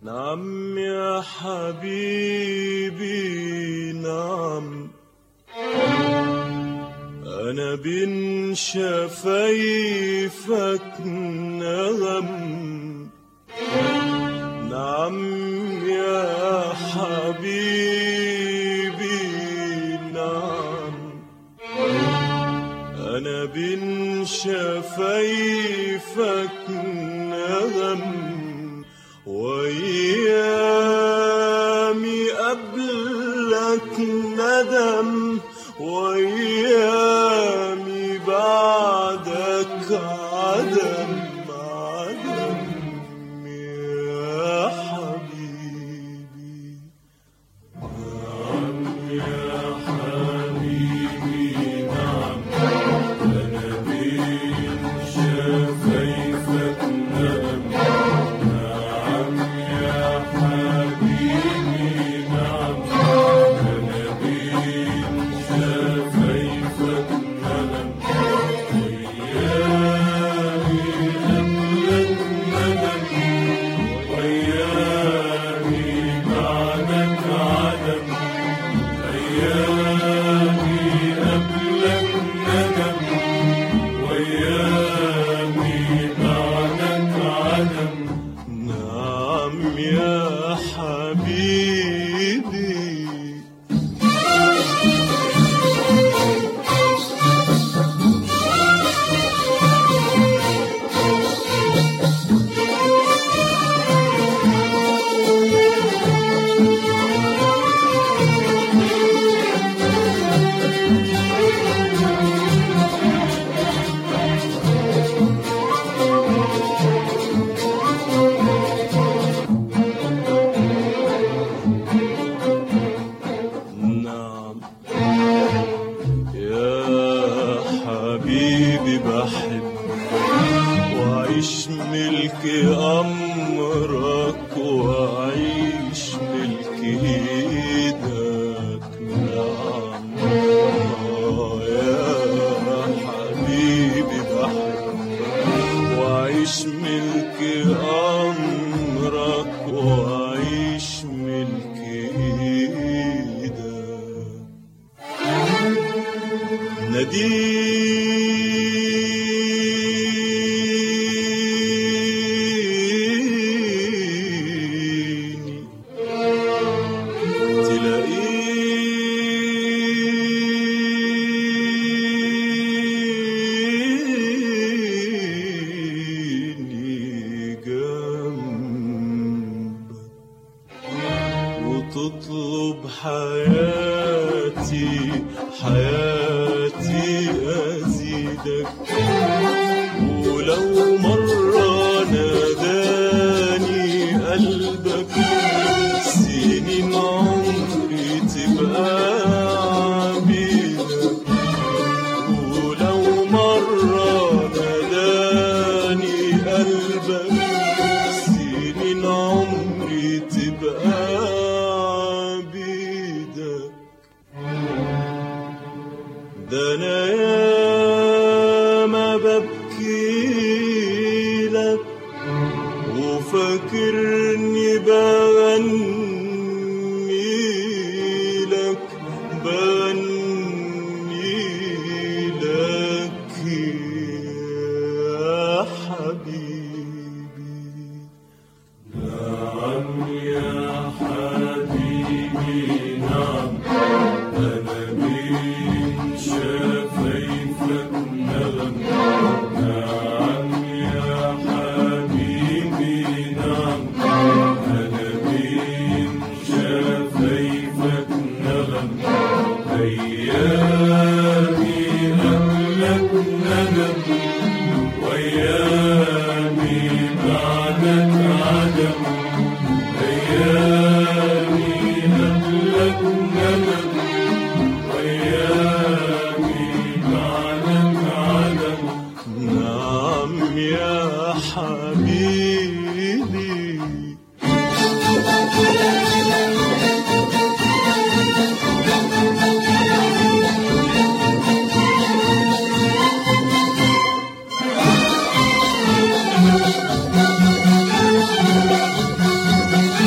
نعم يا حبيبي نعم أنا بين شفايفك نغم نعم يا حبيبي نعم أنا بين شفايفك نغم وأيامي قبلك ندم وأيامي بعدك عدم عدم يا حبيبي نعم يا حبيبي نعم أنا بين شفايفك نغم نعم يا حبيبي نعم أنا بين شفايفك نغم ويامي قبلك ندم ويامي بعدك عدم أيامي قبلك ندم ويامي بعدك عدم نعم يا حبيبي نعم يا حبيبي بحب وعيش ملك أمرك وعيش ملك إيدك نعم آه يا حبيبي بحب وعيش ملك أمرك وعيش ملك إيدك ناديني تلاقيني جنبك وتطلب حياتي حياتي أزيدك ولو مرة ناداني قلبك سنين عمري تبقى عبيدك ولو مرة ناداني قلبك سنين عمري تبقى عبيدك ده انا ياما ببكي لك وفاكرني بغني لك بغني لك يا حبيبي نعم يا حبيبي نعم أنا بين شفايفك نغم نعم يا حبيبي نعم أنا بين شفايفك نغم أيامي قبلك ندم وأيامي بعدك عدم أيامي قبلك ندم وأيامي بعدك عدم نعم يا حبيبي Thank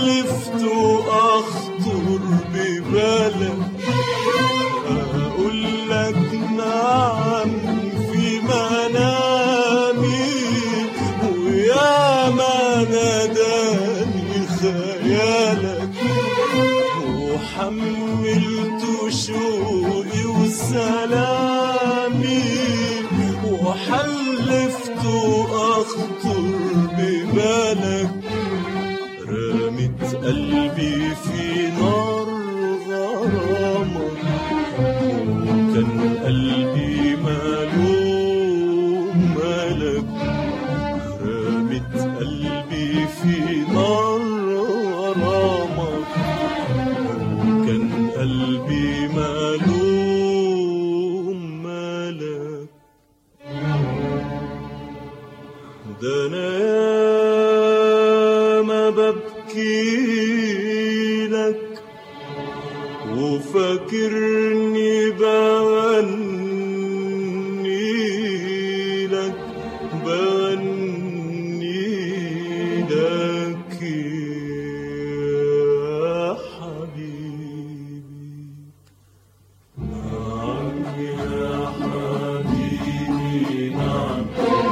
وحلفت أخطر ببالك أقول لك نعم في منامي ويا ما ناداني خيالك وحملت شوقي وسلامي وحلفت أخطر ببالك رمت قلبي في نار غرامك وكان قلبي مالوم مالك رمت قلبي في نار غرامك وكان قلبي مالوم مالك ده انا ياما ببكي لك وفاكرني بغني لك بغني لك يا حبيبي نعم يا حبيبي نعم